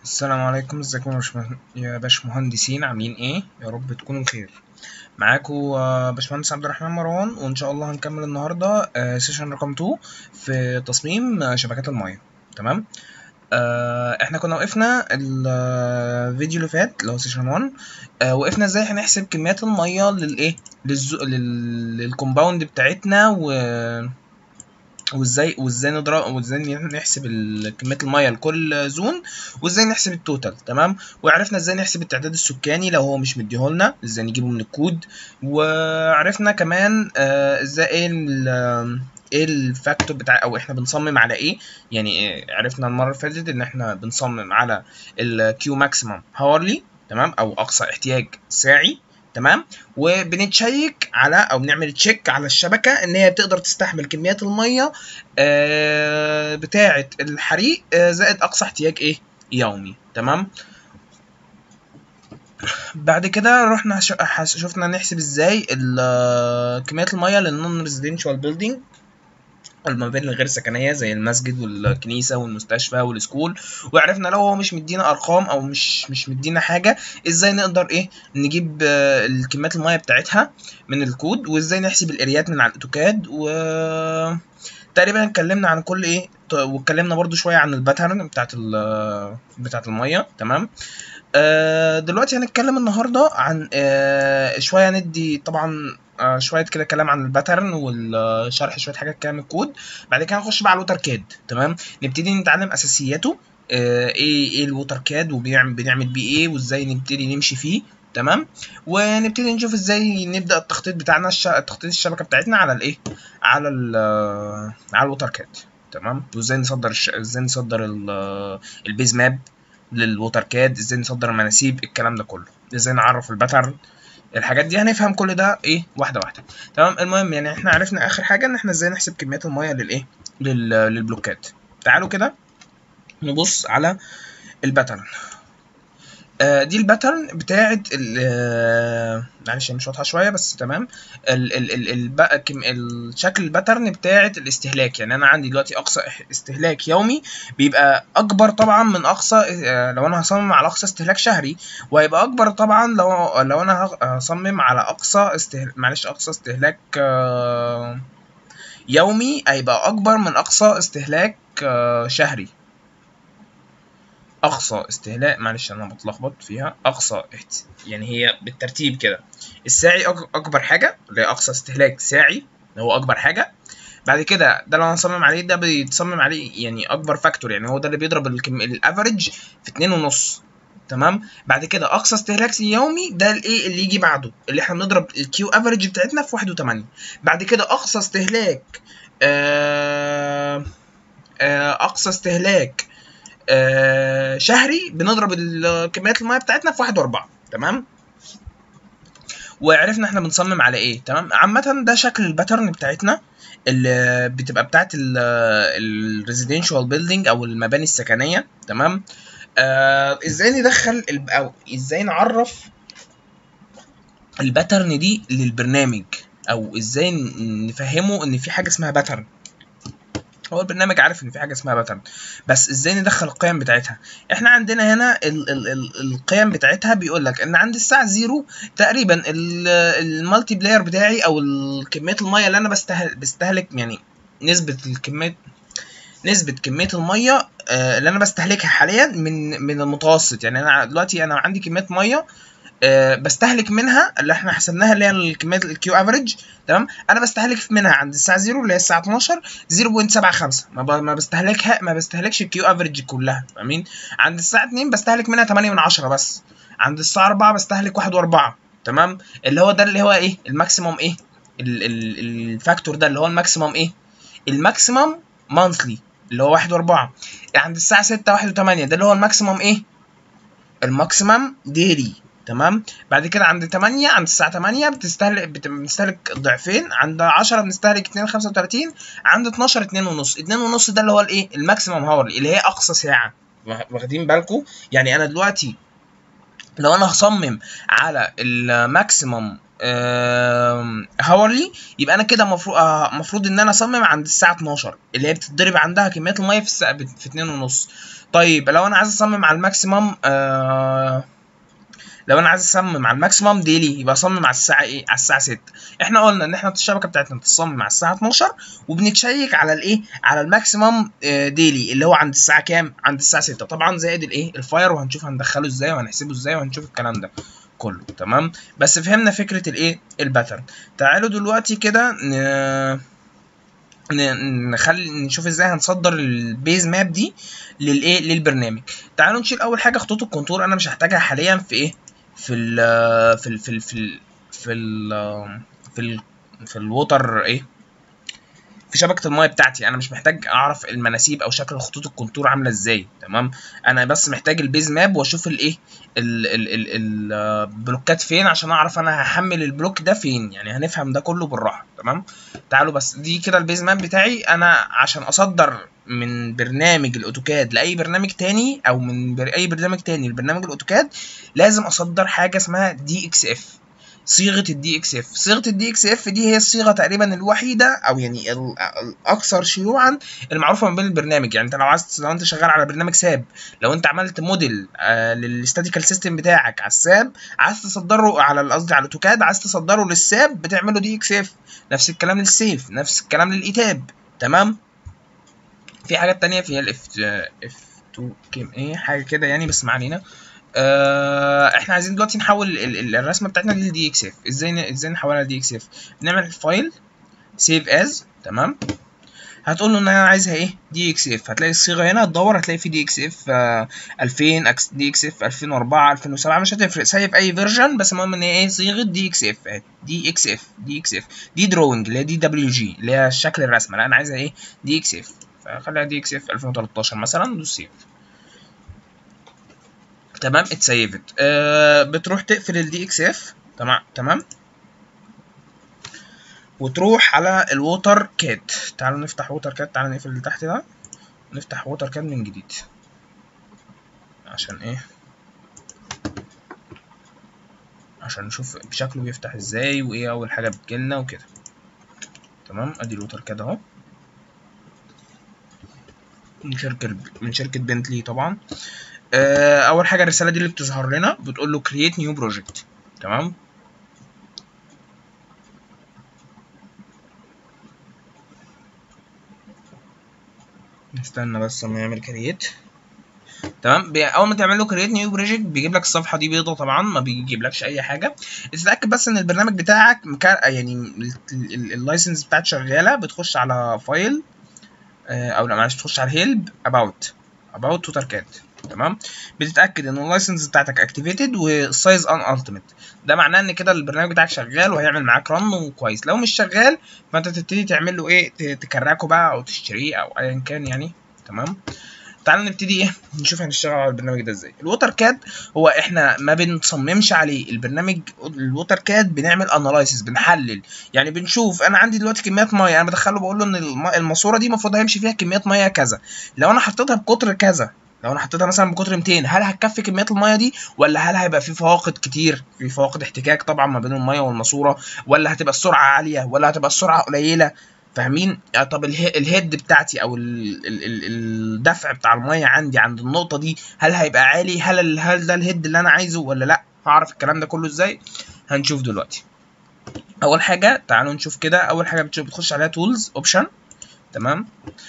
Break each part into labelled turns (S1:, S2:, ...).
S1: السلام عليكم ازيكم يا باشمهن- يا باشمهندسين عاملين ايه يا رب تكونوا بخير معاكم آه، باشمهندس عبد الرحمن مروان وان شاء الله هنكمل النهارده آه، سيشن رقم 2 في تصميم آه، شبكات الميه تمام آه، احنا كنا وقفنا الفيديو اللي فات اللي هو سيشن 1 آه، وقفنا ازاي هنحسب كميات الميه للايه للزو... لل... للكومباوند بتاعتنا و وازاي وازاي نضرب وازاي نحسب ال- كميه الميه لكل زون وازاي نحسب التوتال تمام وعرفنا ازاي نحسب التعداد السكاني لو هو مش مديهولنا ازاي نجيبه من الكود وعرفنا كمان آه، ازاي ايه ال- ايه الفاكتور بتاع او احنا بنصمم على ايه يعني إيه عرفنا المره اللي فاتت ان احنا بنصمم على الكيو ماكسيمم هاورلي تمام او اقصى احتياج ساعي تمام وبنتشيك على او بنعمل تشيك على الشبكه ان هي بتقدر تستحمل كميات الميه آه، بتاعه الحريق آه، زائد اقصى احتياج ايه يومي تمام بعد كده رحنا ش- حس- شفنا نحسب ازاي ال- كميات الميه للنون ريزيدنشال بيلدينج المباني الغير سكنيه زي المسجد والكنيسه والمستشفى والسكول وعرفنا لو هو مش مدينا ارقام او مش مش مدينا حاجه ازاي نقدر ايه نجيب آه، الكميات الميه بتاعتها من الكود وازاي نحسب الاريات من على الاوتوكاد و تقريبا اتكلمنا عن كل ايه ط- واتكلمنا برضو شويه عن الباترن بتاعت ال بتاعت الميه تمام آه، دلوقتي هنتكلم النهارده عن آه، شويه ندي طبعا آه، شويه كده كلام عن الباترن والشرح شويه حاجات كده من الكود بعد كده نخش بقى على الوتر كاد تمام نبتدي نتعلم اساسياته آه، ايه ايه الوتر كاد وبنعمل بنعمل بيه ايه وازاي نبتدي نمشي فيه تمام ونبتدي نشوف ازاي نبدا التخطيط بتاعنا الش... تخطيط الشبكه بتاعتنا على الايه على ال على الوتر كاد تمام وازاي نصدر الش... ازاي نصدر ال... البيز ماب للوتر كاد ازاي نصدر المناسيب الكلام ده كله ازاي نعرف الباترن الحاجات دي هنفهم كل ده ايه واحده واحده تمام المهم يعني احنا عرفنا اخر حاجه ان احنا ازاي نحسب كميات الميه للايه لل... للبلوكات تعالوا كده نبص على الباترن آه، دي الباترن بتاعت ال- آه، معلش هي مش واضحه شويه بس تمام ال ال ال ال بقى كم الشكل الباترن بتاعت الاستهلاك يعني انا عندي دلوقتي اقصى إح- استهلاك يومي بيبقى اكبر طبعا من اقصى آه، لو انا هصمم على اقصى استهلاك شهري وهيبقى اكبر طبعا لو لو انا هغ- هصمم على اقصى استهلاك معلش اقصى استهلاك آه، يومي هيبقى اكبر من اقصى استهلاك آه، شهري اقصى استهلاك معلش انا بتلخبط فيها اقصى احت... يعني هي بالترتيب كده الساعي أك... اكبر حاجه اللي هي اقصى استهلاك ساعي اللي هو اكبر حاجه بعد كده ده لو هنصمم عليه ده بيتصمم عليه يعني اكبر فاكتور يعني هو ده اللي بيضرب الكم... الافريج في اتنين ونص تمام بعد كده اقصى استهلاك يومي ده الايه اللي يجي بعده اللي احنا بنضرب الكيو افريج بتاعتنا في واحد وتمانية بعد كده اقصى استهلاك آه... آه... اقصى استهلاك آه، شهري بنضرب ال- كميات الميه بتاعتنا في واحد واربعة تمام وعرفنا احنا بنصمم على ايه تمام عامة ده شكل الباترن بتاعتنا اللي بتبقى بتاعت الريزيدنشال بيلدينج او المباني السكنية تمام آه ازاي ندخل ال- او ازاي نعرف الباترن دي للبرنامج او ازاي ن- نفهمه ان في حاجة اسمها باترن هو البرنامج عارف ان في حاجه اسمها باترن بس ازاي ندخل القيم بتاعتها احنا عندنا هنا ال ال ال القيم بتاعتها بيقول لك ان عند الساعه زيرو تقريبا ال- المالتي بلاير بتاعي او ال- كميه الميه اللي انا بستهل بستهلك يعني نسبه الكميه نسبة كمية المية آه، اللي أنا بستهلكها حاليا من من المتوسط يعني أنا دلوقتي أنا عندي كمية مية آه، بستهلك منها اللي احنا حسبناها اللي هي الكمية الكيو افريج تمام أنا بستهلك منها عند الساعة زيرو اللي هي الساعة 12 0.75 ما ب- ما بستهلكها ما بستهلكش الكيو افريج كلها فاهمين عند الساعة 2 بستهلك منها 8 من 10 بس عند الساعة 4 بستهلك 1 و4 تمام اللي هو ده اللي هو ايه الماكسيموم ايه ال- ال- الفاكتور ده اللي هو الماكسيموم ايه الماكسيموم مانثلي اللي هو 1 و4 عند الساعة 6 1 و8 ده اللي هو الماكسيموم ايه الماكسيمم ديلي تمام بعد كده عند 8 عند الساعة 8 بتستهلك بت- بنستهلك ضعفين عند 10 بنستهلك 2.35 عند 12 2 ونص 2 ونص ده اللي هو الايه الماكسيمم هاورلي اللي هي اقصى ساعة واخدين بالكم يعني انا دلوقتي لو انا هصمم على الماكسيمم هاورلي يبقى انا كده المفروض المفروض ان انا اصمم عند الساعه 12 اللي هي بتتضرب عندها كميات الميه في الساعه في 2 ونص طيب لو انا عايز اصمم على الماكسيمم آه لو انا عايز اصمم على الماكسيمم ديلي يبقى اصمم على الساعه ايه على الساعه 6 احنا قلنا ان احنا الشبكه بتاعتنا بتصمم على الساعه 12 وبنتشيك على الايه على الماكسيمم آه، ديلي اللي هو عند الساعه كام عند الساعه 6 طبعا زائد الايه الفاير وهنشوف هندخله ازاي وهنحسبه ازاي وهنشوف الكلام ده كله تمام بس فهمنا فكره الايه الباترن تعالوا دلوقتي كده ن- ن- نخلي نشوف ازاي هنصدر البيز ماب دي للايه للبرنامج تعالوا نشيل اول حاجه خطوط الكونتور انا مش هحتاجها حاليا في ايه في ال في ال في ال في ال في ال في ال في الووتر ايه في شبكه المايه بتاعتي انا مش محتاج اعرف المناسيب او شكل خطوط الكونتور عامله ازاي تمام انا بس محتاج البيز ماب واشوف الايه ال- ال- ال- البلوكات فين عشان اعرف انا هحمل البلوك ده فين يعني هنفهم ده كله بالراحه تمام تعالوا بس دي كده البيز ماب بتاعي انا عشان اصدر من برنامج الاوتوكاد لاي برنامج تاني او من بر... اي برنامج تاني لبرنامج الاوتوكاد لازم اصدر حاجه اسمها دي اكس اف صيغه الدي اكس اف صيغه الدي اكس اف دي هي الصيغه تقريبا الوحيده او يعني ال- الاكثر شيوعا المعروفه ما بين البرنامج يعني انت لو عايز لو انت شغال على برنامج ساب لو انت عملت موديل آه للستاتيكال سيستم بتاعك على الساب عايز تصدره على قصدي على الاوتوكاد عايز تصدره للساب بتعمله دي اكس اف نفس الكلام للسيف نفس الكلام للايتاب تمام في حاجات تانية فيها الاف اف 2 كيم ايه حاجه كده يعني بس ما علينا آه احنا عايزين دلوقتي نحول ال- ال- الرسمه بتاعتنا للدي اكس اف ازاي ن- ازاي نحولها لدي اكس اف بنعمل فايل سيف از تمام هتقول له ان انا عايزها ايه دي اكس اف هتلاقي الصيغه هنا تدور هتلاقي في دي اكس اف 2000 أكس- دي اكس اف 2004 2007 مش هتفرق سايب اي فيرجن بس المهم ان هي ايه صيغه دي اكس اف دي اكس اف دي اكس اف دي دروينج اللي هي دي دبليو جي اللي هي شكل الرسمه لا انا عايزها ايه دي اكس اف فخليها دي اكس اف 2013 مثلا دوس سيف تمام اتسيفت آه بتروح تقفل الدي اكس اف تمام تمام وتروح على الووتر كاد تعالوا نفتح ووتر كاد تعالوا نقفل اللي تحت ده نفتح ووتر كاد من جديد عشان ايه عشان نشوف شكله بيفتح ازاي وايه اول حاجه بتجيلنا وكده تمام ادي الووتر كاد اهو من شركه من شركه بنتلي طبعا آه، اول حاجه الرساله دي اللي بتظهر لنا بتقول له create new project تمام نستنى بس اما يعمل كرييت تمام بي- اول ما تعمل له كرييت نيو بروجكت بيجيب لك الصفحه دي بيضه طبعا ما بيجيبلكش اي حاجه تتاكد بس ان البرنامج بتاعك مكا... يعني ال- ال- اللايسنس بتاعته شغاله بتخش على فايل آه، او لا معلش تخش على هيلب اباوت اباوت توتر كاد تمام بتتاكد ان اللايسنس بتاعتك اكتيفيتد والسايز ان التيميت ده معناه ان كده البرنامج بتاعك شغال وهيعمل معاك رن وكويس لو مش شغال فانت تبتدي تعمل له ايه ت- تكركه بقى او تشتريه او ايا كان يعني تمام تعال نبتدي ايه نشوف هنشتغل على البرنامج ده ازاي الووتر كاد هو احنا ما بنصممش عليه البرنامج الووتر كاد بنعمل اناليسيس بنحلل يعني بنشوف انا عندي دلوقتي كميات ميه انا بدخله بقول له ان الم- الماسوره دي المفروض هيمشي فيها كميات ميه كذا لو انا حطيتها بقطر كذا لو انا حطيتها مثلا بقطر 200 هل هتكفي كميات الميه دي ولا هل هيبقى في فواقد كتير في فواقد احتكاك طبعا ما بين الميه والماسوره ولا هتبقى السرعه عاليه ولا هتبقى السرعه قليله فاهمين آه، طب اله- الهيد بتاعتي او ال- ال- ال- الدفع بتاع الميه عندي عند النقطه دي هل هيبقى عالي هل ال- هل ده الهيد اللي انا عايزه ولا لا هعرف الكلام ده كله ازاي هنشوف دلوقتي اول حاجه تعالوا نشوف كده اول حاجه بتشوف بتخش عليها تولز اوبشن تمام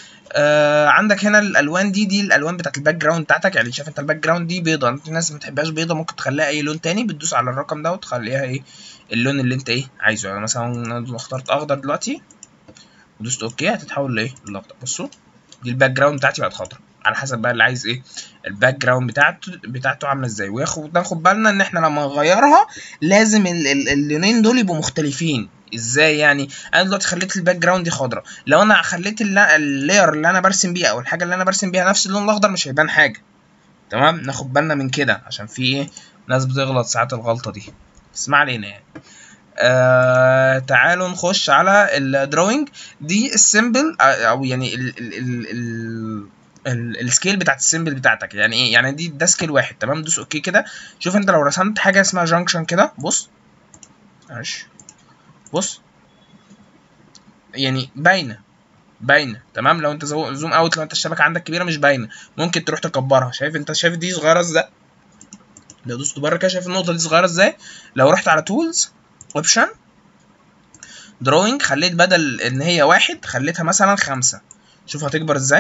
S1: آه عندك هنا الالوان دي دي الالوان بتاعت الباك جراوند بتاعتك يعني شايف انت الباك جراوند دي بيضه انت الناس ما بتحبهاش بيضه ممكن تخليها اي لون تاني بتدوس على الرقم ده وتخليها ايه اللون اللي انت ايه عايزه يعني مثلا انا اخترت اخضر دلوقتي ودوست اوكي هتتحول لايه للاخضر بصوا دي الباك جراوند بتاعتي بقت خضراء على حسب بقى اللي عايز ايه الباك جراوند بتاعته بتاعته عامله ازاي وياخد ناخد بالنا ان احنا لما نغيرها لازم ال- ال- اللونين دول يبقوا مختلفين ازاي يعني انا دلوقتي خليت الباك جراوند دي خضراء لو انا خليت الل- اللاير اللي انا برسم بيها او الحاجه اللي انا برسم بيها نفس اللون الاخضر مش هيبان حاجه تمام ناخد بالنا من كده عشان في ايه ناس بتغلط ساعات الغلطه دي بس ما علينا يعني آه تعالوا نخش على الدروينج دي السيمبل او يعني ال ال ال ال ال- السكيل بتاعت السيمبل بتاعتك يعني ايه يعني دي ده سكيل واحد تمام دوس اوكي كده شوف انت لو رسمت حاجه اسمها جانكشن كده بص ماشي بص يعني باينه باينه تمام لو انت زو- زوم اوت لو انت الشبكه عندك كبيره مش باينه ممكن تروح تكبرها شايف انت شايف دي صغيره ازاي لو دوست بره كده شايف النقطه دي صغيره ازاي لو رحت على تولز اوبشن دروينج خليت بدل ان هي واحد خليتها مثلا خمسة شوف هتكبر ازاي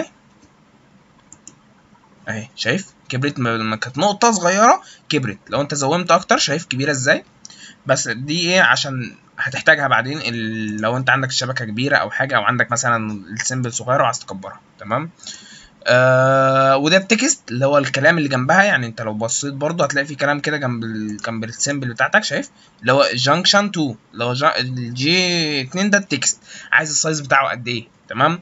S1: اهي شايف كبرت م- لما كانت نقطة صغيرة كبرت لو انت زومت اكتر شايف كبيرة ازاي بس دي ايه عشان هتحتاجها بعدين ال- لو انت عندك الشبكة كبيرة او حاجة او عندك مثلا السيمبل صغيرة وعايز تكبرها تمام آه وده التكست اللي هو الكلام اللي جنبها يعني انت لو بصيت برضو هتلاقي في كلام كده جنب ال... جنب السيمبل بتاعتك شايف اللي هو جانكشن 2 اللي هو جا... الجي 2 ده التكست عايز السايز بتاعه قد ايه تمام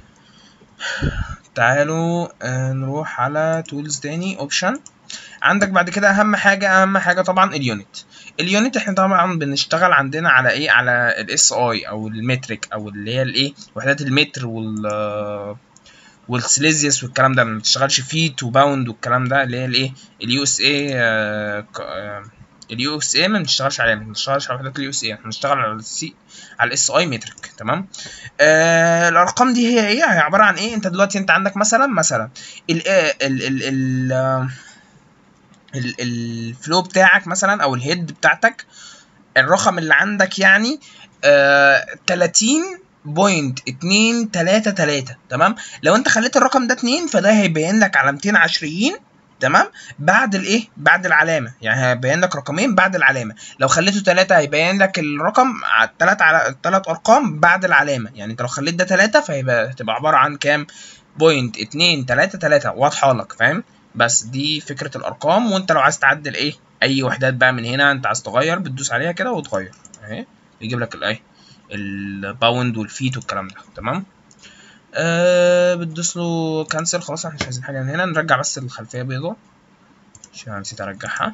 S1: تعالوا آه نروح على تولز تاني اوبشن عندك بعد كده اهم حاجه اهم حاجه طبعا اليونت اليونت احنا طبعا بنشتغل عندنا على ايه على الاس اي او المترك او اللي هي الايه وحدات المتر وال والسيليزيوس والكلام ده ما بتشتغلش فيت وباوند والكلام ده اللي هي الايه اليو اس اي اليو اس اي ما بنشتغلش عليها ما بنشتغلش على وحدات اليو اس اي احنا بنشتغل على السي على الاس اي مترك تمم آه الارقام دي هي ايه هي عباره عن ايه انت دلوقتي انت عندك مثلا مثلا ال ال ال ال ال الفلو بتاعك مثلا او الهيد بتاعتك الرقم اللي عندك يعني آه 30 بوينت اتنين تلاتة تلاتة تمام لو انت خليت الرقم ده اتنين فده هيبين لك علامتين عشريين تمام بعد الايه بعد العلامه يعني هيبين لك رقمين بعد العلامه لو خليته تلاتة هيبين لك الرقم على التلات على التلات ارقام بعد العلامه يعني انت لو خليت ده تلاتة فهيبقى هتبقى عباره عن كام بوينت اتنين تلاتة تلاتة واضحه لك فاهم بس دي فكره الارقام وانت لو عايز تعدل ايه اي وحدات بقى من هنا انت عايز تغير بتدوس عليها كده وتغير اهي يجيب لك الايه الباوند والفيت والكلام ده تمام آه بتدوس له كانسل خلاص احنا مش عايزين حاجه من هنا نرجع بس الخلفيه بيضاء عشان أنا نسيت ارجعها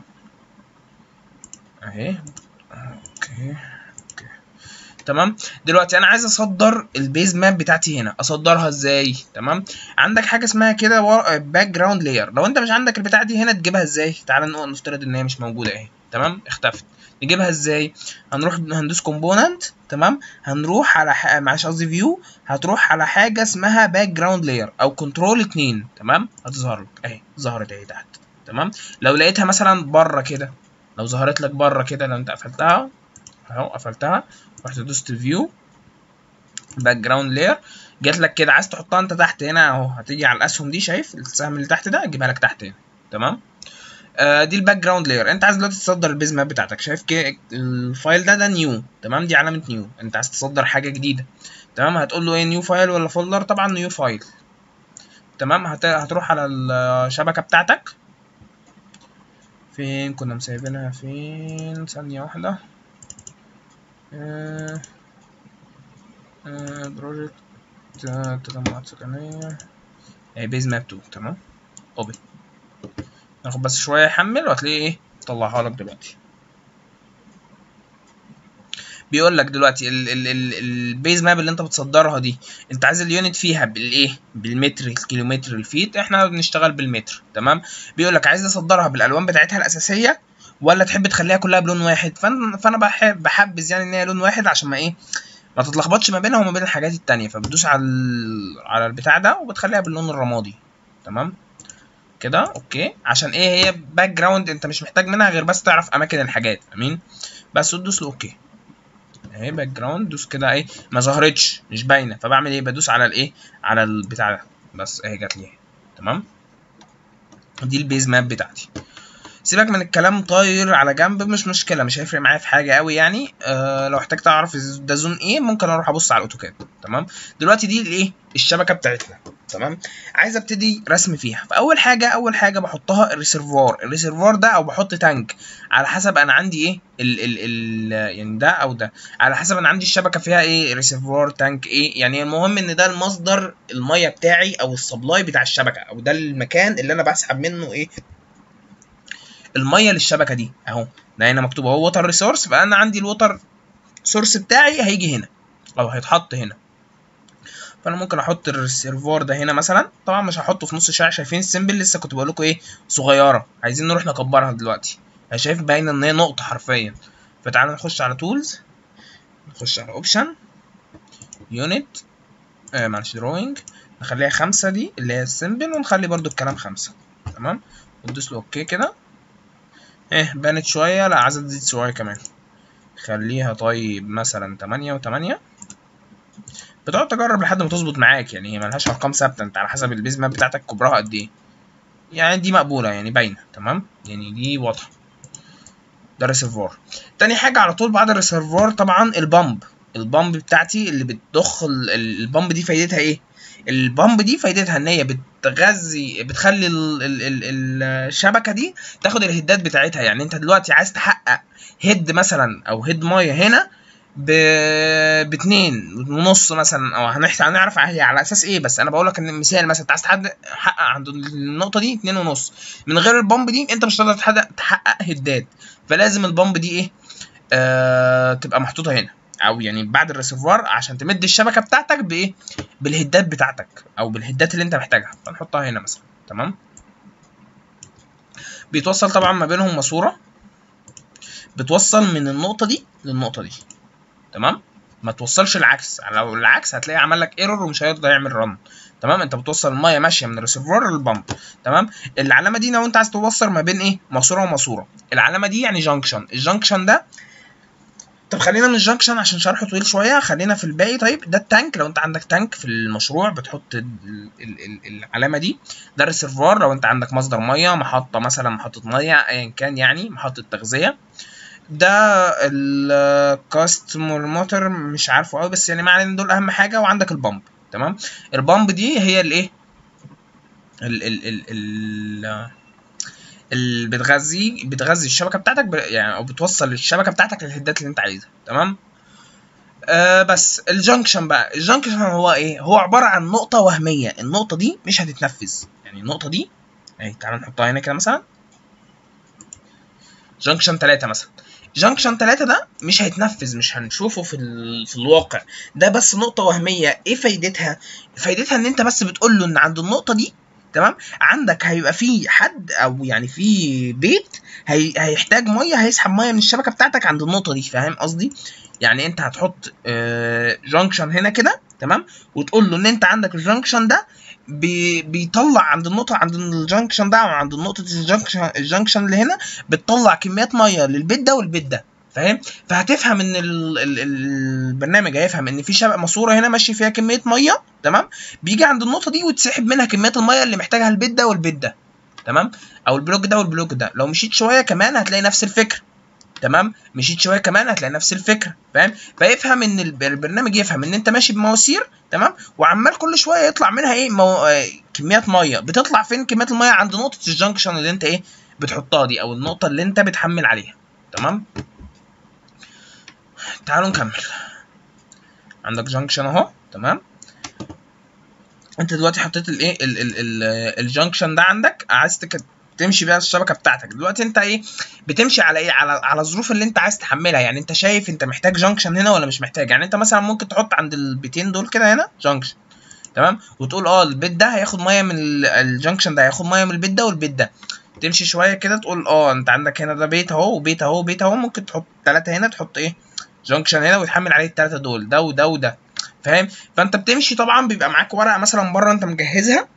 S1: اهي اوكي اوكي تمام دلوقتي انا عايز اصدر البيز ماب بتاعتي هنا اصدرها ازاي تمام عندك حاجه اسمها كده باك جراوند لاير لو انت مش عندك البتاعه دي هنا تجيبها ازاي تعال نق- نفترض ان هي مش موجوده اهي تمام اختفت نجيبها ازاي هنروح هندوس كومبوننت تمام هنروح على ح... معلش قصدي فيو هتروح على حاجه اسمها باك جراوند لاير او كنترول 2 تمام هتظهر لك اهي ظهرت اهي تحت تمام لو لقيتها مثلا بره كده لو ظهرت لك بره كده لو انت قفلتها اهو قفلتها رحت دوست فيو باك جراوند لاير جات لك كده عايز تحطها انت تحت هنا اهو هتيجي على الاسهم دي شايف السهم اللي تحت ده اجيبها لك تحت هنا تمام آه دي الباك جراوند لاير انت عايز دلوقتي تصدر البيز ماب بتاعتك شايف كده الفايل ده ده نيو تمام دي علامه نيو انت عايز تصدر حاجه جديده تمام هتقول له ايه نيو فايل ولا فولدر طبعا نيو فايل تمام هت... هتروح على الشبكه بتاعتك فين كنا مسايبينها فين ثانيه واحده آه... آه... بروجكت آه... تجمعات سكنيه اهي بيز ماب 2 تمام اوبن ناخد بس شويه يحمل وهتلاقيه ايه طلعها لك دلوقتي بيقول لك دلوقتي ال ال ال البيز ماب اللي انت بتصدرها دي انت عايز اليونت فيها بالايه بالمتر الكيلومتر الفيت احنا بنشتغل بالمتر تمام بيقول لك عايز تصدرها بالالوان بتاعتها الاساسيه ولا تحب تخليها كلها بلون واحد فانا فانا بحب بحبذ يعني ان هي لون واحد عشان ما ايه ما تتلخبطش ما بينها وما بين الحاجات التانية فبتدوس على ال... على البتاع ده وبتخليها باللون الرمادي تمام كده اوكي عشان ايه هي باك جراوند انت مش محتاج منها غير بس تعرف اماكن الحاجات امين بس تدوس له اوكي اهي باك جراوند دوس كده ايه ما ظهرتش مش باينه فبعمل ايه بدوس على الايه على البتاع ده بس اهي جات لي تمام دي البيز ماب بتاعتي سيبك من الكلام طاير على جنب مش مشكله مش هيفرق معايا في حاجه قوي يعني آه لو احتجت اعرف ده زون ايه ممكن اروح ابص على الاوتوكاد تمام دلوقتي دي الايه الشبكه بتاعتنا تمام عايز ابتدي رسم فيها فاول حاجه اول حاجه بحطها الريسيرفوار الريسيرفوار ده او بحط تانك على حسب انا عندي ايه ال ال ال يعني ده او ده على حسب انا عندي الشبكه فيها ايه ريسيرفوار تانك ايه يعني المهم ان ده المصدر الميه بتاعي او السبلاي بتاع الشبكه او ده المكان اللي انا بسحب منه ايه الميه للشبكه دي اهو ده هنا مكتوب اهو ووتر ريسورس فانا عندي الووتر سورس بتاعي هيجي هنا او هيتحط هنا فانا ممكن احط الريسيرفوار ده هنا مثلا طبعا مش هحطه في نص الشارع شايفين السيمبل لسه كنت بقول لكم ايه صغيره عايزين نروح نكبرها دلوقتي انا شايف باينه ان هي نقطه حرفيا فتعالى نخش على تولز نخش على اوبشن يونت آه معلش دروينج نخليها خمسة دي اللي هي السيمبل ونخلي برضو الكلام خمسة تمام وندوس له اوكي كده ايه بانت شوية لا عايزة تزيد شوية كمان خليها طيب مثلا تمانية وتمانية بتقعد تجرب لحد ما تظبط معاك يعني هي ملهاش ارقام ثابته انت على حسب البيز ماب بتاعتك كبرها قد ايه يعني دي مقبوله يعني باينه تمام يعني دي واضحه ده الريسيرفوار تاني حاجه على طول بعد الريسيرفوار طبعا البامب البامب بتاعتي اللي بتضخ ال- ال- البامب دي فايدتها ايه البامب دي فايدتها ان هي بتغذي بتخلي ال ال ال الشبكه دي تاخد الهدات بتاعتها يعني انت دلوقتي عايز تحقق هيد مثلا او هيد ميه هنا ب باتنين ونص مثلا او هنحت- هنعرف هي على اساس ايه بس انا بقول لك ان مثال مثلا انت عايز تحد- تحقق عند النقطه دي اتنين ونص من غير البامب دي انت مش هتقدر تحقق تحقق هدات فلازم البامب دي ايه آه تبقى محطوطه هنا او يعني بعد الريسيفوار عشان تمد الشبكه بتاعتك بايه بالهدات بتاعتك او بالهدات اللي انت محتاجها فنحطها هنا مثلا تمام بيتوصل طبعا ما بينهم ماسوره بتوصل من النقطه دي للنقطه دي تمام ما توصلش العكس لو العكس هتلاقي عمل لك ايرور ومش هيقدر يعمل رن تمام انت بتوصل الميه ماشيه من الريسيفوار للبامب تمام العلامه دي لو انت عايز توصل ما بين ايه ماسوره وماسوره العلامه دي يعني جانكشن الجانكشن ده طب خلينا من الجانكشن عشان شرحه طويل شويه خلينا في الباقي طيب ده التانك لو انت عندك تانك في المشروع بتحط ال ال ال العلامه دي ده الريسيرفوار لو انت عندك مصدر ميه محطه مثلا محطه ميه ايا كان يعني محطه تغذيه ده الكاستمر موتور مش عارفه قوي بس يعني ما علينا دول اهم حاجه وعندك البامب تمام البامب دي هي الايه ال ال ال ال اللي بتغذي بتغذي الشبكه بتاعتك ب... يعني او بتوصل الشبكه بتاعتك للهدات اللي انت عايزها تمام آه بس الجنكشن بقى الجنكشن هو ايه هو عباره عن نقطه وهميه النقطه دي مش هتتنفذ يعني النقطه دي اهي تعالى نحطها هنا كده مثلا جنكشن 3 مثلا جنكشن 3 ده مش هيتنفذ مش هنشوفه في ال... في الواقع ده بس نقطه وهميه ايه فايدتها فايدتها ان انت بس بتقول له ان عند النقطه دي تمام عندك هيبقى في حد او يعني في بيت هي... هيحتاج ميه هيسحب ميه من الشبكه بتاعتك عند النقطه دي فاهم قصدي يعني انت هتحط آه جنكشن هنا كده تمام وتقول له ان انت عندك الجنكشن ده بي بيطلع عند النقطة عند الجنكشن ده أو عند نقطة الجنكشن الجنكشن اللي هنا بتطلع كميات مية للبيت ده والبيت ده فاهم فهتفهم ان ال ال البرنامج هيفهم ان في شبكه ماسوره هنا ماشي فيها كميه ميه تمام بيجي عند النقطه دي وتسحب منها كميات الميه اللي محتاجها البيت ده والبيت ده تمام او البلوك ده والبلوك ده لو مشيت شويه كمان هتلاقي نفس الفكره تمام مشيت شويه كمان هتلاقي نفس الفكره فاهم فيفهم ان البرنامج يفهم ان انت ماشي بمواسير تمام وعمال كل شويه يطلع منها ايه مو... آه كميات ميه بتطلع فين كميات الميه عند نقطه الجنكشن اللي انت ايه بتحطها دي او النقطه اللي انت بتحمل عليها تمام تعالوا نكمل عندك جنكشن اهو تمام انت دلوقتي حطيت الايه الجنكشن ده عندك عايز تك... تمشي بيها الشبكه بتاعتك دلوقتي انت ايه بتمشي على ايه على على الظروف اللي انت عايز تحملها يعني انت شايف انت محتاج جنكشن هنا ولا مش محتاج يعني انت مثلا ممكن تحط عند البيتين دول كده هنا جنكشن تمام وتقول اه البيت ده هياخد ميه من الجنكشن ده هياخد ميه من البيت ده والبيت ده تمشي شويه كده تقول اه انت عندك هنا ده بيت اهو وبيت اهو وبيت اهو ممكن تحط ثلاثه هنا تحط ايه جنكشن هنا وتحمل عليه الثلاثه دول ده وده وده فاهم فانت بتمشي طبعا بيبقى معاك ورقه مثلا بره انت مجهزها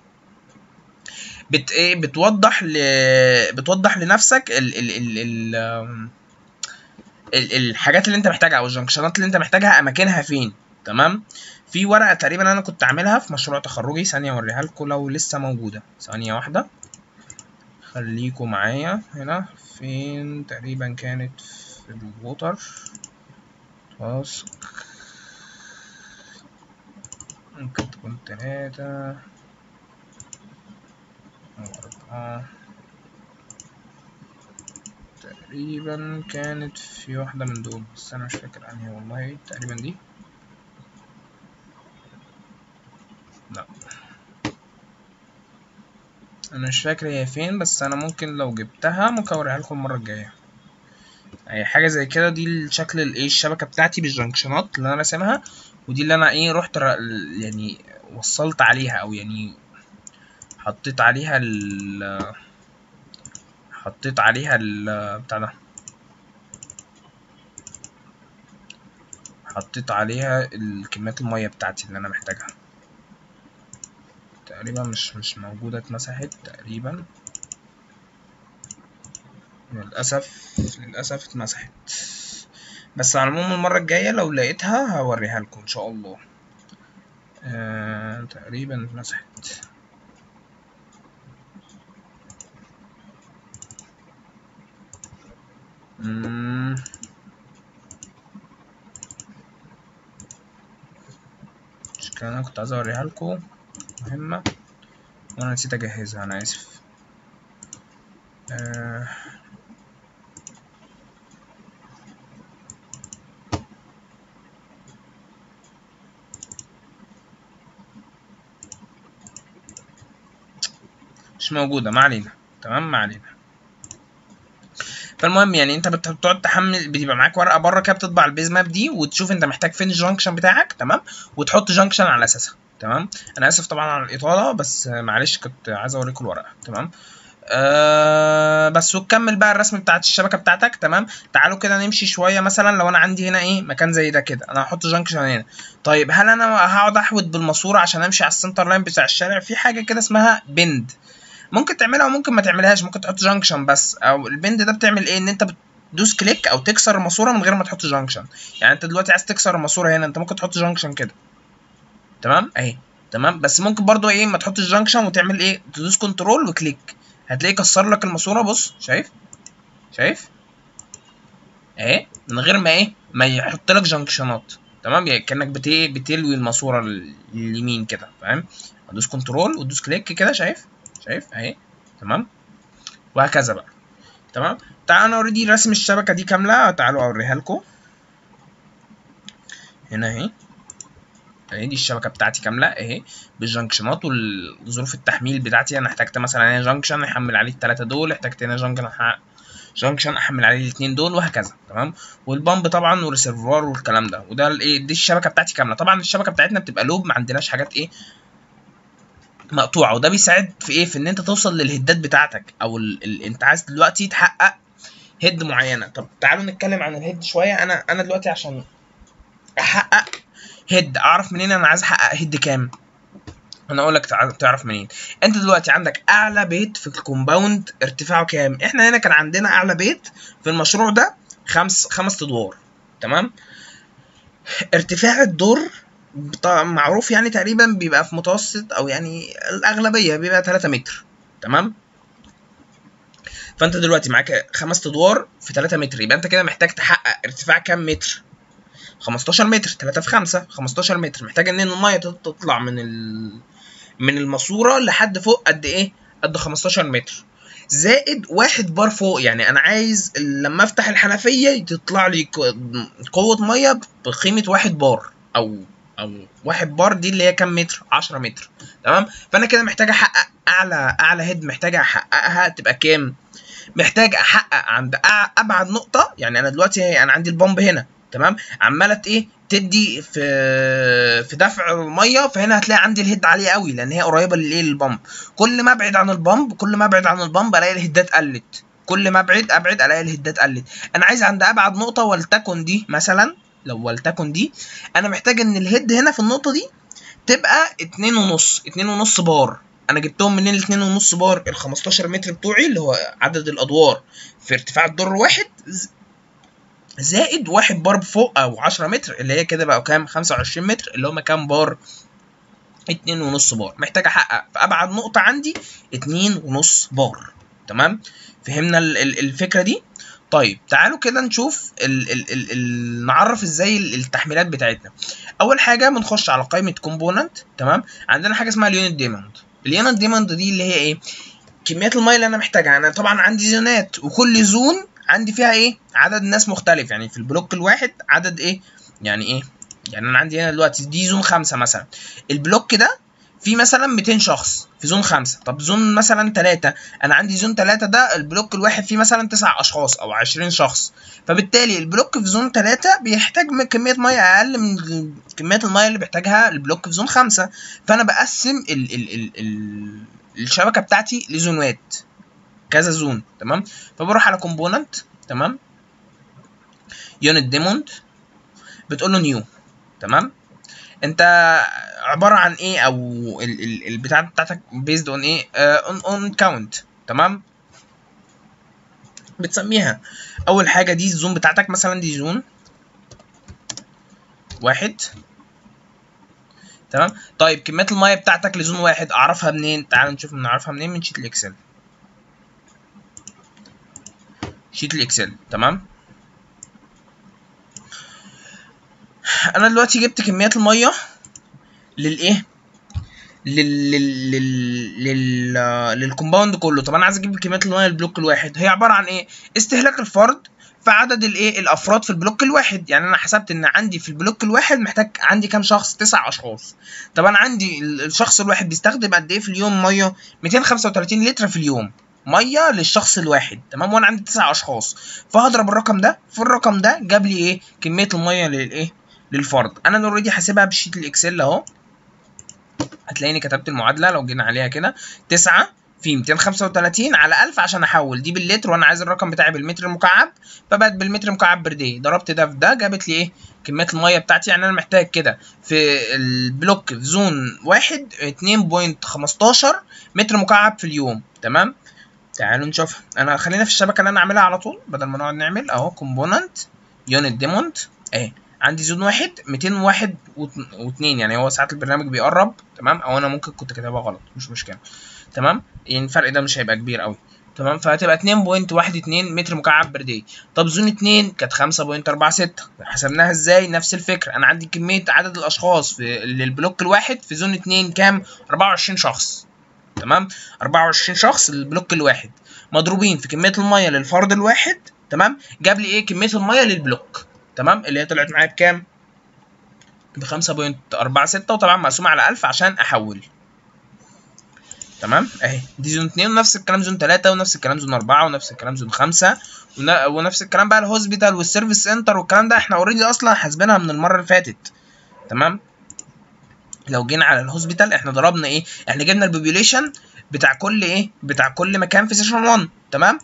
S1: بت ايه بتوضح ل... بتوضح لنفسك ال... ال... ال... ال... ال... الحاجات اللي انت محتاجها او الجنكشنات اللي انت محتاجها اماكنها فين تمام في ورقه تقريبا انا كنت عاملها في مشروع تخرجي ثانيه اوريها لكم لو لسه موجوده ثانيه واحده خليكوا معايا هنا فين تقريبا كانت في الووتر تاسك ممكن تكون تلاتة أو أربعة تقريبا كانت في واحدة من دول بس أنا مش فاكر أنهي والله تقريبا دي لا أنا مش فاكر هي فين بس أنا ممكن لو جبتها ممكن أوريها لكم المرة الجاية أي حاجة زي كده دي الشكل الإيه الشبكة بتاعتي بالجنكشنات اللي أنا راسمها ودي اللي أنا إيه رحت يعني وصلت عليها أو يعني حطيت عليها ال حطيت عليها ال بتاع ده حطيت عليها الكميات المية بتاعتي اللي انا محتاجها تقريبا مش مش موجودة اتمسحت تقريبا للأسف للأسف اتمسحت بس على العموم المرة الجاية لو لقيتها هوريها لكم إن شاء الله آه، تقريبا اتمسحت مم. مش كده انا كنت عايز اوريها لكم مهمة وانا نسيت اجهزها انا اسف آه. مش موجودة ما علينا تمام ما علينا فالمهم يعني انت بت- بتقعد تحمل بيبقى معاك ورقه بره كده بتطبع البيز ماب دي وتشوف انت محتاج فين الجنكشن بتاعك تمام وتحط جنكشن على اساسها تمام انا اسف طبعا على الاطاله بس معلش كنت عايز اوريكم الورقه تمام آه بس وتكمل بقى الرسم بتاعت الشبكه بتاعتك تمام تعالوا كده نمشي شويه مثلا لو انا عندي هنا ايه مكان زي ده كده انا هحط جنكشن هنا طيب هل انا هقعد احوت بالماسوره عشان امشي على السنتر لاين بتاع الشارع في حاجه كده اسمها بند ممكن تعملها وممكن ما تعملهاش ممكن تحط جانكشن بس او البند ده بتعمل ايه ان انت بتدوس كليك او تكسر الماسوره من غير ما تحط جانكشن يعني انت دلوقتي عايز تكسر الماسوره هنا انت ممكن تحط جانكشن كده تمام اهي تمام بس ممكن برضو ايه ما تحطش جانكشن وتعمل ايه تدوس كنترول وكليك هتلاقيه كسر لك الماسوره بص شايف شايف اهي من غير ما ايه ما يحط لك جانكشنات تمام يعني كانك بت بتلوي الماسوره اليمين كده فاهم ادوس كنترول وتدوس كليك كده شايف شايف اهي تمام وهكذا بقى تمام تعالوا انا اوريدي رسم الشبكه دي كامله تعالوا اوريها لكم هنا اهي اهي دي الشبكه بتاعتي كامله اهي بالجنكشنات وظروف التحميل بتاعتي انا احتجت مثلا هنا جنكشن احمل عليه الثلاثه دول احتجت هنا جنكشن جنكشن احمل عليه الاثنين دول وهكذا تمام والبامب طبعا والريسيرفوار والكلام ده وده الايه دي الشبكه بتاعتي كامله طبعا الشبكه بتاعتنا بتبقى لوب ما عندناش حاجات ايه مقطوعه وده بيساعد في ايه في ان انت توصل للهدات بتاعتك او ال... ال... انت عايز دلوقتي تحقق هيد معينه طب تعالوا نتكلم عن الهيد شويه انا انا دلوقتي عشان احقق هيد اعرف منين انا عايز احقق هيد كام انا اقول لك تع- تعرف منين انت دلوقتي عندك اعلى بيت في الكومباوند ارتفاعه كام احنا هنا كان عندنا اعلى بيت في المشروع ده خمس خمس ادوار تمام ارتفاع الدور بتا- معروف يعني تقريبا بيبقى في متوسط او يعني الاغلبيه بيبقى 3 متر تمام فانت دلوقتي معاك خمس ادوار في 3 متر يبقى انت كده محتاج تحقق ارتفاع كام متر 15 متر 3 في 5 15 متر محتاج ان الميه تط- تطلع من ال... من الماسوره لحد فوق قد ايه قد 15 متر زائد واحد بار فوق يعني انا عايز لما افتح الحنفيه تطلع لي ق- قوه ميه بقيمه واحد بار او او واحد بار دي اللي هي كام متر 10 متر تمام فانا كده محتاج احقق اعلى اعلى هيد محتاج احققها تبقى كام محتاج احقق عند أع- ابعد نقطه يعني انا دلوقتي انا عندي البامب هنا تمام عماله ايه تدي في في دفع الميه فهنا هتلاقي عندي الهيد عاليه قوي لان هي قريبه للايه للبامب كل ما ابعد عن البامب كل ما ابعد عن البامب الاقي الهدات قلت كل ما ابعد ابعد الاقي الهدات قلت انا عايز عند ابعد نقطه ولتكن دي مثلا لو ولتكن دي انا محتاج ان الهيد هنا في النقطه دي تبقى اتنين ونص اتنين ونص بار انا جبتهم منين الاتنين ونص بار ال 15 متر بتوعي اللي هو عدد الادوار في ارتفاع الدور الواحد ز- زائد واحد بار فوق او 10 متر اللي هي كده بقى كام 25 متر اللي هما كام بار اتنين ونص بار محتاج احقق في ابعد نقطة عندي اتنين ونص بار تمام فهمنا ال- ال- الفكرة دي طيب تعالوا كده نشوف ال ال ال ال نعرف ازاي ال- التحميلات بتاعتنا اول حاجة بنخش على قائمة كومبوننت تمام عندنا حاجة اسمها اليونت ديموند اليونت ديموند دي اللي هي ايه كميات الميه اللي انا محتاجها انا طبعا عندي زونات وكل زون عندي فيها ايه عدد ناس مختلف يعني في البلوك الواحد عدد ايه يعني ايه يعني انا عندي هنا دلوقتي دي زون خمسة مثلا البلوك ده فيه مثلا 200 شخص في زون خمسة طب زون مثلا ثلاثة انا عندي زون ثلاثة ده البلوك الواحد فيه مثلا 9 اشخاص او 20 شخص فبالتالي البلوك في زون ثلاثة بيحتاج م- كمية ميه اقل من ال- كمية الميه اللي بيحتاجها البلوك في زون خمسة فانا بقسم ال ال ال ال الشبكه بتاعتي لزونات كذا زون تمام فبروح على كومبوننت تمام يونت ديموند بتقول له نيو تمام انت عباره عن ايه او ال- ال- البتاع بتاعتك بيزد اون ايه اون اون كاونت تمام بتسميها اول حاجه دي الزون بتاعتك مثلا دي زون واحد تمام طيب كميات الميه بتاعتك لزون واحد اعرفها منين تعال نشوف نعرفها منين من شيت الاكسل شيت الاكسل تمام انا دلوقتي جبت كميات الميه للايه لل لل لل لل للكومباوند كله طب انا عايز اجيب كميات الميه للبلوك الواحد هي عباره عن ايه استهلاك الفرد في عدد الايه الافراد في البلوك الواحد يعني انا حسبت ان عندي في البلوك الواحد محتاج عندي كام شخص تسع اشخاص طب انا عندي ال- الشخص الواحد بيستخدم قد ايه في اليوم ميه 235 لتر في اليوم ميه للشخص الواحد تمام وانا عندي تسع اشخاص فهضرب الرقم ده في الرقم ده جاب لي ايه كميه الميه للايه للفرد انا اوريدي حاسبها بشيت الاكسل اهو هتلاقيني كتبت المعادله لو جينا عليها كده 9 في 235 على 1000 عشان احول دي باللتر وانا عايز الرقم بتاعي بالمتر المكعب فبقت بالمتر مكعب بر داي ضربت ده في ده جابت لي ايه كميه الميه بتاعتي يعني انا محتاج كده في البلوك في زون واحد 2.15 متر مكعب في اليوم تمام تعالوا نشوف انا خلينا في الشبكه اللي انا عاملها على طول بدل ما نقعد نعمل اهو كومبوننت يونت ديمونت اهي عندي زون واحد 201 و2 يعني هو ساعات البرنامج بيقرب تمام او انا ممكن كنت كاتبها غلط مش مشكله تمام يعني الفرق ده مش هيبقى كبير قوي تمام فهتبقى 2.12 متر مكعب بر داي طب زون 2 كانت 5.46 حسبناها ازاي نفس الفكره انا عندي كميه عدد الاشخاص في للبلوك الواحد في زون 2 كام 24 شخص تمام 24 شخص للبلوك الواحد مضروبين في كميه الميه للفرد الواحد تمام جاب لي ايه كميه الميه للبلوك تمام اللي هي طلعت معايا بكام ب 5.46 وطبعا مقسومه على 1000 عشان احول تمام اهي دي زون 2 ونفس الكلام زون 3 ونفس الكلام زون 4 ونفس الكلام زون 5 ون- ونفس الكلام بقى الهوسبيتال والسيرفيس سنتر والكلام ده احنا اوريدي اصلا حاسبينها من المره اللي فاتت تمام لو جينا على الهوسبيتال احنا ضربنا ايه احنا جبنا البوبيوليشن بتاع كل ايه بتاع كل مكان في سيشن 1 تمام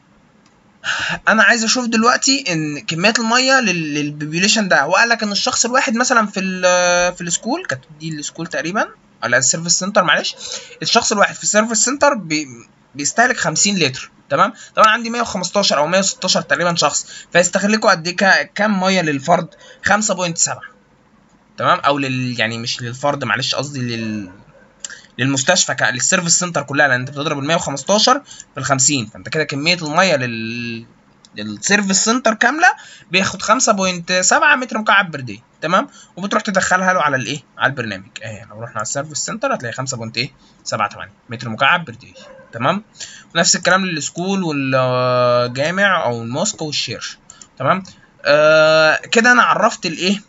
S1: انا عايز اشوف دلوقتي ان كميات الميه لل- للبوبيوليشن ده هو قال لك ان الشخص الواحد مثلا في ال في السكول كانت دي السكول تقريبا على السيرفيس سنتر معلش الشخص الواحد في السيرفيس سنتر بي بيستهلك 50 لتر تمام طبعا عندي 115 او 116 تقريبا شخص فيستهلكوا قد ايه ك- كام ميه للفرد 5.7 تمام او لل يعني مش للفرد معلش قصدي لل للمستشفى ك... للسيرفيس سنتر كلها لان انت بتضرب ال 115 في ال 50 فانت كده كميه الميه لل للسيرفيس سنتر كامله بياخد 5.7 متر مكعب بر داي تمام وبتروح تدخلها له على الايه على البرنامج اهي لو رحنا على السيرفيس سنتر هتلاقي 5.78 متر مكعب بر داي تمام ونفس الكلام للسكول والجامع او الموسك والشير تمام آه كده انا عرفت الايه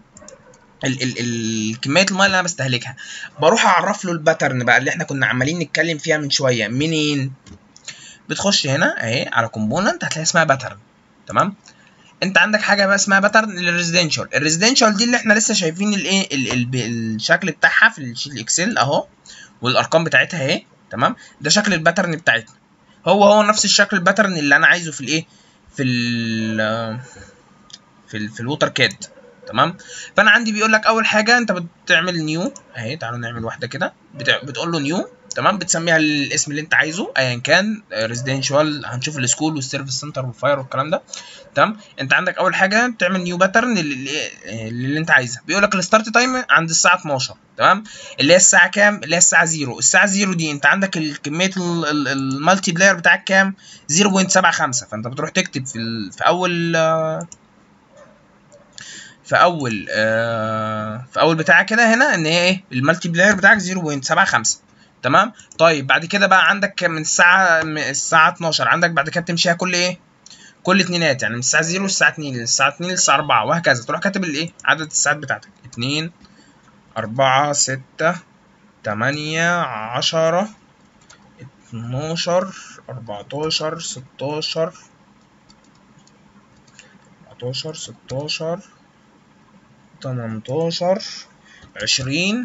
S1: ال ال ال كميه الميه اللي انا بستهلكها بروح اعرف له الباترن بقى اللي احنا كنا عمالين نتكلم فيها من شويه منين بتخش هنا اهي على كومبوننت هتلاقي اسمها باترن تمام انت عندك حاجه بقى اسمها باترن للريزيدنشال الريزيدنشال دي اللي احنا لسه شايفين الايه ال- ال- الشكل بتاعها في الشيت الاكسل اهو والارقام بتاعتها اهي تمام ده شكل الباترن بتاعتنا هو هو نفس الشكل الباترن اللي انا عايزه في الايه في ال في ال في الووتر كاد تمام فانا عندي بيقول لك اول حاجه انت بتعمل نيو اهي تعالوا نعمل واحده كده بتع... بتقول له نيو تمام بتسميها الاسم اللي انت عايزه ايا كان ريزيدنشال هنشوف السكول والسيرفيس سنتر والفاير والكلام ده تمام انت عندك اول حاجه بتعمل نيو باترن اللي, اللي انت عايزها بيقول لك الستارت تايم عند الساعه 12 تمام اللي هي الساعه كام اللي هي الساعه 0 الساعه 0 دي انت عندك كميه المالتي بلاير بتاعك كام 0.75 فانت بتروح تكتب في ال... في اول في اول آه في اول بتاع كده هنا ان هي ايه المالتي بلاير بتاعك 0.75 تمام طيب بعد كده بقى عندك من الساعه من الساعه 12 عندك بعد كده بتمشيها كل ايه كل اتنينات يعني من الساعه 0 للساعه 2 للساعه 2 للساعه 4 وهكذا تروح كاتب الايه عدد الساعات بتاعتك 2 4 6 8 10 12 14 16 14 16 18 20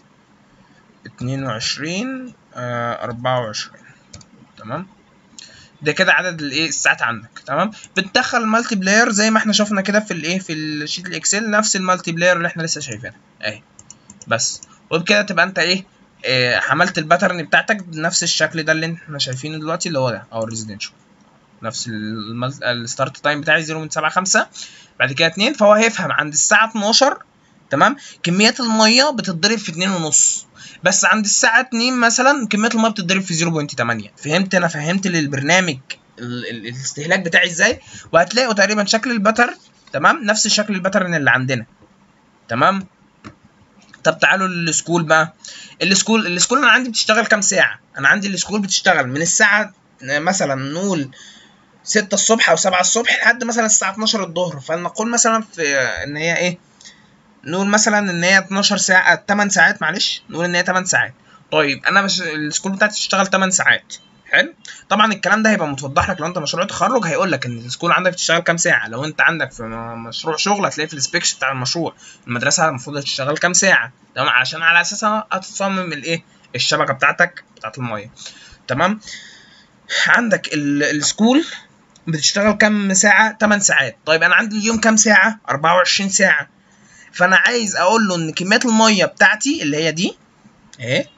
S1: 22 آه 24 تمام ده كده عدد الايه الساعات عندك تمام بتدخل المالتي بلاير زي ما احنا شفنا كده في الايه في الشيت الاكسل نفس المالتي بلاير اللي احنا لسه شايفينها اهي بس وبكده تبقى انت ايه اه عملت الباترن بتاعتك بنفس الشكل ده اللي احنا شايفينه دلوقتي اللي هو ده او الريزيدنشال نفس الستارت تايم بتاعي 0 من 7 5 بعد كده 2 فهو هيفهم عند الساعه 12 تمام كميه الميه بتتضرب في 2 ونص بس عند الساعه 2 مثلا كميه الميه بتتضرب في 0.8 فهمت انا فهمت للبرنامج ال ال الاستهلاك بتاعي ازاي وهتلاقوا تقريبا شكل الباترن تمام نفس شكل الباترن اللي عندنا تمام طب تعالوا للسكول بقى السكول السكول انا عندي بتشتغل كام ساعه انا عندي السكول بتشتغل من الساعه مثلا نقول 6 الصبح او 7 الصبح لحد مثلا الساعه 12 الظهر فنقول مثلا في ان هي ايه نقول مثلا ان هي 12 ساعه 8 ساعات معلش نقول ان هي 8 ساعات طيب انا مش السكول بتاعتي تشتغل 8 ساعات حلو طبعا الكلام ده هيبقى متوضح لك لو انت مشروع تخرج هيقول لك ان السكول عندك بتشتغل كام ساعه لو انت عندك في مشروع شغل هتلاقي في السبيكس بتاع المشروع المدرسه المفروض تشتغل كام ساعه تمام عشان على اساسها هتصمم الايه الشبكه بتاعتك بتاعت الميه تمام عندك السكول بتشتغل كام ساعه 8 ساعات طيب انا عندي اليوم كام ساعه 24 ساعه فانا عايز اقول له ان كميه الميه بتاعتي اللي هي دي اهي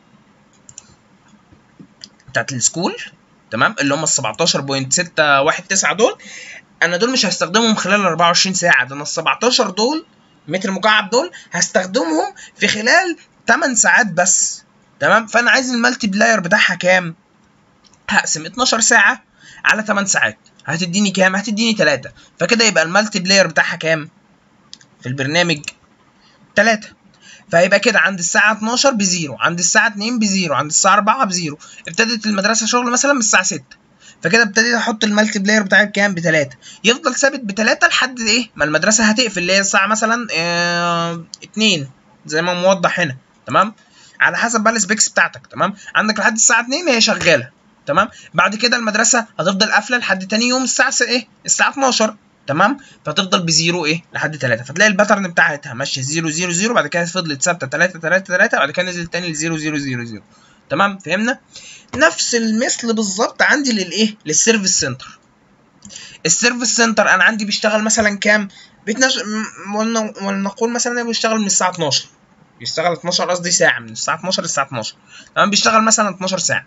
S1: بتاعت السكول تمام اللي هم ال 17.619 دول انا دول مش هستخدمهم خلال ال 24 ساعه ده انا ال 17 دول متر مكعب دول هستخدمهم في خلال 8 ساعات بس تمام فانا عايز المالتي بلاير بتاعها كام هقسم 12 ساعه على 8 ساعات هتديني كام هتديني 3 فكده يبقى المالتي بلاير بتاعها كام في البرنامج 3 فهيبقى كده عند الساعة 12 بزيرو عند الساعة 2 بزيرو عند الساعة 4 بزيرو ابتدت المدرسة شغل مثلا من الساعة 6 فكده ابتديت احط المالتي بلاير بتاعي بكام بتلاتة يفضل ثابت بتلاتة لحد ايه ما المدرسة هتقفل اللي هي الساعة مثلا اه 2 زي ما موضح هنا تمام على حسب بقى السبيكس بتاعتك تمام عندك لحد الساعة 2 هي شغالة تمام بعد كده المدرسة هتفضل قافلة لحد تاني يوم الساعة ايه الساعة 12 تمام فتفضل بزيرو ايه لحد 3 فتلاقي الباترن بتاعتها ماشيه 0 0 0 بعد كده فضلت ثابته 3 3 3 بعد كده نزل تاني ل 0 0 0 0 تمام فهمنا نفس المثل بالظبط عندي للايه للسيرفيس سنتر السيرفيس سنتر انا عندي بيشتغل مثلا كام بيتنش... ولنقول مثلا بيشتغل من الساعه 12 بيشتغل 12 قصدي ساعه من الساعه 12 للساعه 12 تمام بيشتغل مثلا 12 ساعه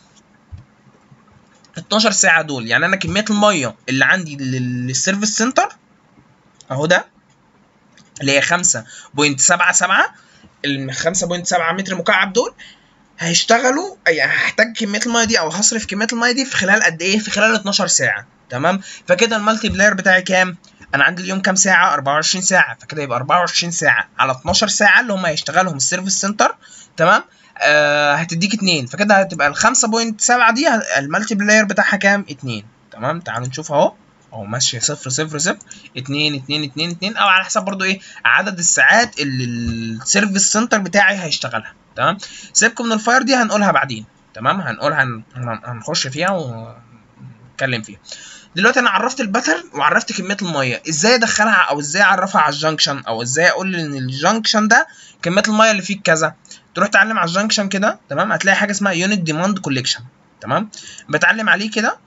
S1: 12 ساعه دول يعني انا كميه الميه اللي عندي للسيرفيس سنتر اهو ده اللي هي 5.77 ال 5.7 متر مكعب دول هيشتغلوا يعني هحتاج كميه الميه دي او هصرف كميه الميه دي في خلال قد ايه في خلال 12 ساعه تمام فكده المالتي بلاير بتاعي كام انا عندي اليوم كام ساعه 24 ساعه فكده يبقى 24 ساعه على 12 ساعه اللي هم هيشتغلهم السيرفيس سنتر تمام آه هتديك 2 فكده هتبقى ال 5.7 دي المالتي بلاير بتاعها كام 2 تمام تعالوا نشوف اهو اهو ماشيه 0 0 0 2 2 2 2 او على حسب برضو ايه عدد الساعات اللي السيرفيس سنتر بتاعي هيشتغلها تمام سيبكم من الفاير دي هنقولها بعدين تمام هنقولها هن... هنخش فيها ونتكلم فيها دلوقتي انا عرفت الباترن وعرفت كميه الميه ازاي ادخلها او ازاي اعرفها على الجنكشن او ازاي اقول ان الجنكشن ده كميه الميه اللي فيه كذا تروح تعلم على الجنكشن كده تمام هتلاقي حاجه اسمها يونت ديماند كوليكشن تمام بتعلم عليه كده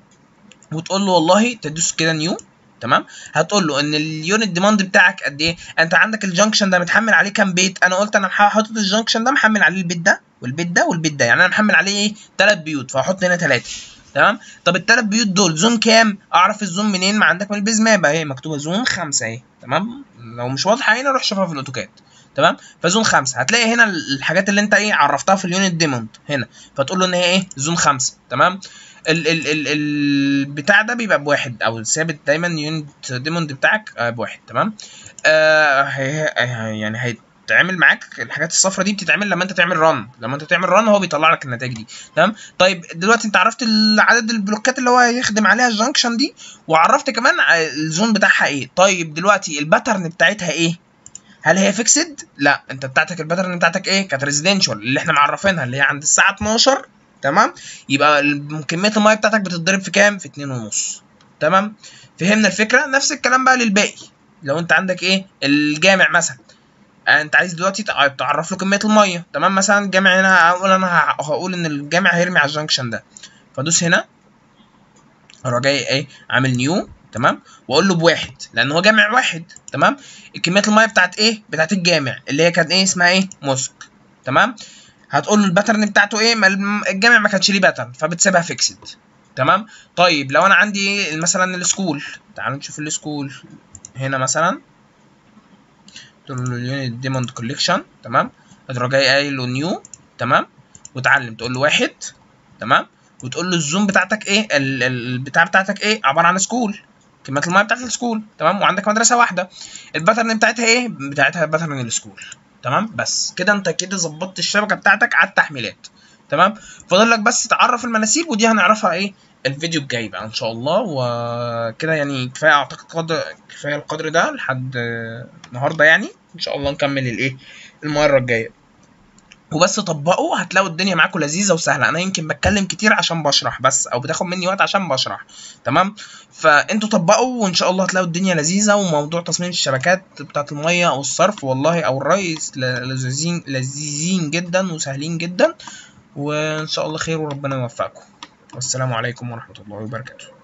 S1: وتقول له والله تدوس كده نيو تمام هتقول له ان اليونت ديماند بتاعك قد ايه انت عندك الجنكشن ده متحمل عليه كام بيت انا قلت انا حاطط الجنكشن ده محمل عليه البيت ده والبيت ده والبيت ده يعني انا محمل عليه ايه ثلاث بيوت فهحط هنا ثلاثه تمام طب الثلاث بيوت دول زون كام اعرف الزون منين ما عندك من البيز ماب اهي مكتوبه زون خمسة اهي تمام لو مش واضحه هنا روح شوفها في الاوتوكاد تمام فزون خمسة هتلاقي هنا الحاجات اللي انت ايه عرفتها في اليونت ديموند هنا فتقول له ان هي ايه زون خمسة تمام ال ال ال البتاع ده بيبقى بواحد او ثابت دايما يونت ديموند بتاعك آه بواحد تمام آه هي هي يعني هيتعمل معاك الحاجات الصفرا دي بتتعمل لما انت تعمل رن لما انت تعمل رن هو بيطلع لك النتائج دي تمام طيب دلوقتي انت عرفت عدد البلوكات اللي هو هيخدم عليها الجنكشن دي وعرفت كمان الزون بتاعها ايه طيب دلوقتي الباترن بتاعتها ايه هل هي فيكسد لا انت بتاعتك الباترن بتاعتك ايه كانت ريزيدنشال اللي احنا معرفينها اللي هي عند الساعه 12 تمام يبقى كميه الميه بتاعتك بتتضرب في كام في اتنين ونص تمام فهمنا الفكره نفس الكلام بقى للباقي لو انت عندك ايه الجامع مثلا انت عايز دلوقتي تعرف له كميه الميه تمام مثلا الجامع هنا هقول انا هقول ان الجامع هيرمي على الجنكشن ده فادوس هنا اروح جاي ايه عامل نيو تمام واقول له بواحد لان هو جامع واحد تمام كميه الميه بتاعت ايه بتاعت الجامع اللي هي كانت ايه اسمها ايه موسك تمام هتقول له الباترن بتاعته ايه الجامع ما كانش ليه باترن فبتسيبها فيكسد تمام طيب لو انا عندي مثلا السكول تعالوا نشوف السكول هنا مثلا تقول له اليونت ديموند كوليكشن تمام هتروح جاي قايل له نيو تمام وتعلم تقول له واحد تمام وتقول له الزوم بتاعتك ايه البتاع بتاعتك ايه عباره عن سكول كميه الميه بتاعت السكول تمام وعندك مدرسه واحده الباترن بتاعتها ايه بتاعتها باترن السكول تمام بس كده انت كده ظبطت الشبكه بتاعتك على التحميلات تمام فاضل لك بس تعرف المناسيب ودي هنعرفها ايه الفيديو الجاي بقى ان شاء الله وكده يعني كفايه اعتقد قدر كفايه القدر ده لحد النهارده يعني ان شاء الله نكمل الايه المره الجايه وبس طبقوا هتلاقوا الدنيا معاكم لذيذه وسهله انا يمكن بتكلم كتير عشان بشرح بس او بتاخد مني وقت عشان بشرح تمام فانتوا طبقوا وان شاء الله هتلاقوا الدنيا لذيذه وموضوع تصميم الشبكات بتاعه الميه او الصرف والله او الري لذيذين لذيذين جدا وسهلين جدا وان شاء الله خير وربنا يوفقكم والسلام عليكم ورحمه الله وبركاته